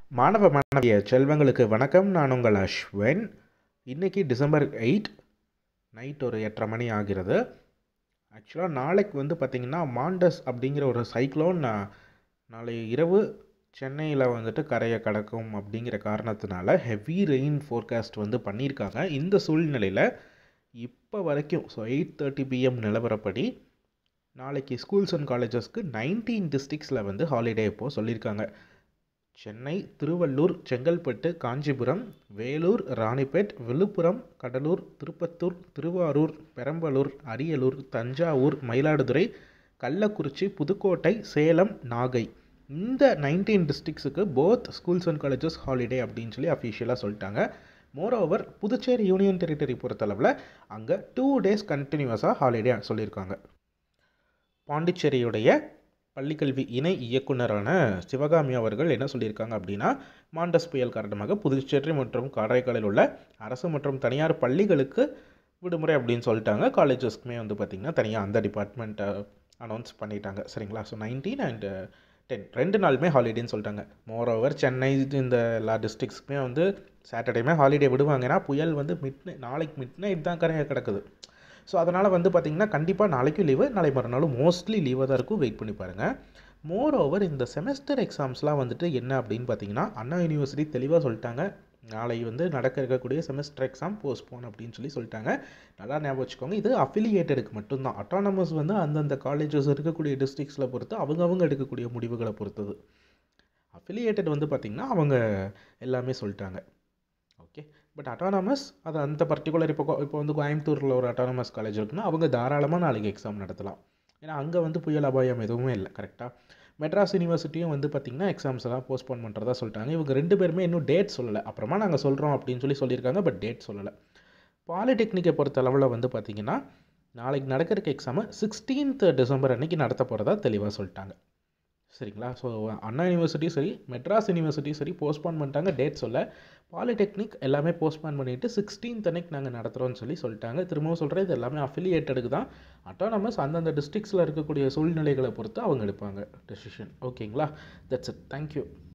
மாணவ மாணவிய செல்வங்களுக்கு வணக்கம் நான் உங்கள் அஸ்வின் இன்றைக்கி டிசம்பர் எயிட் நைட் ஒரு எட்டரை மணி ஆகிறது ஆக்சுவலாக நாளைக்கு வந்து பார்த்திங்கன்னா மாண்டஸ் அப்படிங்கிற ஒரு சைக்ளோன் நாளை இரவு சென்னையில் வந்துட்டு கரையை கடக்கும் அப்படிங்கிற காரணத்தினால ஹெவி ரெயின் ஃபோர்காஸ்ட் வந்து பண்ணியிருக்காங்க இந்த சூழ்நிலையில் இப்போ வரைக்கும் ஸோ எயிட் தேர்ட்டி பிஎம் நிலவரப்படி நாளைக்கு ஸ்கூல்ஸ் அண்ட் காலேஜஸ்க்கு நைன்டீன் டிஸ்ட்ரிக்ஸில் வந்து ஹாலிடே இப்போது சொல்லியிருக்காங்க சென்னை திருவள்ளூர் செங்கல்பட்டு காஞ்சிபுரம் வேலூர் ராணிப்பேட் விழுப்புரம் கடலூர் திருப்பத்தூர் திருவாரூர் பெரம்பலூர் அரியலூர் தஞ்சாவூர் மயிலாடுதுறை கள்ளக்குறிச்சி புதுக்கோட்டை சேலம் நாகை இந்த நைன்டீன் டிஸ்ட்ரிக்ஸுக்கு both schools and colleges holiday அப்படின்னு சொல்லி அஃபிஷியலாக சொல்லிட்டாங்க மோரோவர் புதுச்சேரி யூனியன் டெரிட்டரி பொறுத்தளவில் அங்கே டூ டேஸ் கண்டினியூஸாக ஹாலிடே சொல்லியிருக்காங்க பாண்டிச்சேரியுடைய பள்ளிக்கல்வி இணை இயக்குனரான சிவகாமி அவர்கள் என்ன சொல்லியிருக்காங்க அப்படின்னா மாண்டஸ் புயல் காரணமாக புதுச்சேரி மற்றும் காரைக்காலில் உள்ள அரசு மற்றும் தனியார் பள்ளிகளுக்கு விடுமுறை அப்படின்னு சொல்லிட்டாங்க காலேஜஸ்க்குமே வந்து பார்த்திங்கன்னா தனியாக அந்த டிபார்ட்மெண்ட்டை அனௌன்ஸ் பண்ணிட்டாங்க சரிங்களா ஸோ நைன்டீன் அண்ட் டென் ரெண்டு நாளுமே ஹாலிடேன்னு சொல்லிட்டாங்க மோரோவர் சென்னை இந்த எல்லா டிஸ்ட்ரிக்ஸ்க்குமே வந்து சாட்டர்டேமே ஹாலிடே விடுவாங்கன்னா புயல் வந்து மிட் நாளைக்கு மிட் நைட் தான் கரையாக கிடக்குது ஸோ அதனால் வந்து பார்த்திங்கன்னா கண்டிப்பாக நாளைக்கும் லீவு நாளை மறுநாளும் மோஸ்ட்லி லீவாக தான் இருக்கும் வெயிட் பண்ணி பாருங்கள் மோர் ஓவர் இந்த செமஸ்டர் எக்ஸாம்ஸ்லாம் வந்துட்டு என்ன அப்படின்னு பார்த்தீங்கன்னா அண்ணா யூனிவர்சிட்டி தெளிவாக சொல்லிட்டாங்க நாளை வந்து நடக்க இருக்கக்கூடிய செமஸ்டர் எக்ஸாம் போஸ்ட்போன் அப்படின்னு சொல்லி சொல்லிட்டாங்க நல்லா ஞாபகம் வச்சுக்கோங்க இது அஃபிலியேட்டடுக்கு மட்டும்தான் அட்டானமஸ் வந்து அந்தந்த காலேஜஸ் இருக்கக்கூடிய டிஸ்ட்ரிக்ஸில் பொறுத்து அவங்கவுங்க எடுக்கக்கூடிய முடிவுகளை பொறுத்தது அஃபிலியேட்டட் வந்து பார்த்திங்கன்னா அவங்க எல்லாமே சொல்லிட்டாங்க ஓகே பட் அட்டானமஸ் அது அந்த பர்டிகுலர் இப்போ இப்போ வந்து கோயம்புத்தூரில் ஒரு அட்டானமஸ் காலேஜ் இருக்குன்னா அவங்க தாராளமாக நாளைக்கு எக்ஸாம் நடத்தலாம் ஏன்னா அங்கே வந்து புயல் அபாயம் எதுவுமே இல்லை கரெக்டாக மெட்ராஸ் யூனிவர்சிட்டியும் வந்து பார்த்திங்கன்னா எக்ஸாம்ஸ் எல்லாம் போஸ்ட்போன் பண்ணுறதா சொல்லிட்டாங்க இவங்க ரெண்டு பேருமே இன்னும் டேட் சொல்லலை அப்புறமா நாங்கள் சொல்கிறோம் அப்படின்னு சொல்லி சொல்லியிருக்காங்க பட் டேட் சொல்லலை பாலிடெக்னிக்கை பொறுத்த அளவில் வந்து பார்த்திங்கன்னா நாளைக்கு நடக்கிறக்கு எக்ஸாமு சிக்ஸ்டீன்த் டிசம்பர் அன்னைக்கு நடத்த போகிறதா தெளிவாக சொல்லிட்டாங்க சரிங்களா ஸோ அண்ணா யூனிவர்சிட்டியும் சரி மெட்ராஸ் யூனிவர்சிட்டியும் சரி போஸ்ட்போன் பண்ணிட்டாங்க டேட் சொல்ல பாலிடெக்னிக் எல்லாமே போஸ்ட்போன் பண்ணிவிட்டு சிக்ஸ்டீன்த் அன்னைக்கு நாங்கள் நடத்துகிறோம்னு சொல்லி சொல்லிட்டாங்க திரும்பவும் சொல்கிறேன் இது எல்லாமே அஃபிலியேட்டடுக்கு தான் அட்டானமஸ் அந்தந்த டிஸ்ட்ரிக்ஸில் இருக்கக்கூடிய சூழ்நிலைகளை பொறுத்து அவங்க எடுப்பாங்க டெசிஷன் ஓகேங்களா தட்ஸ் இட் தேங்க்யூ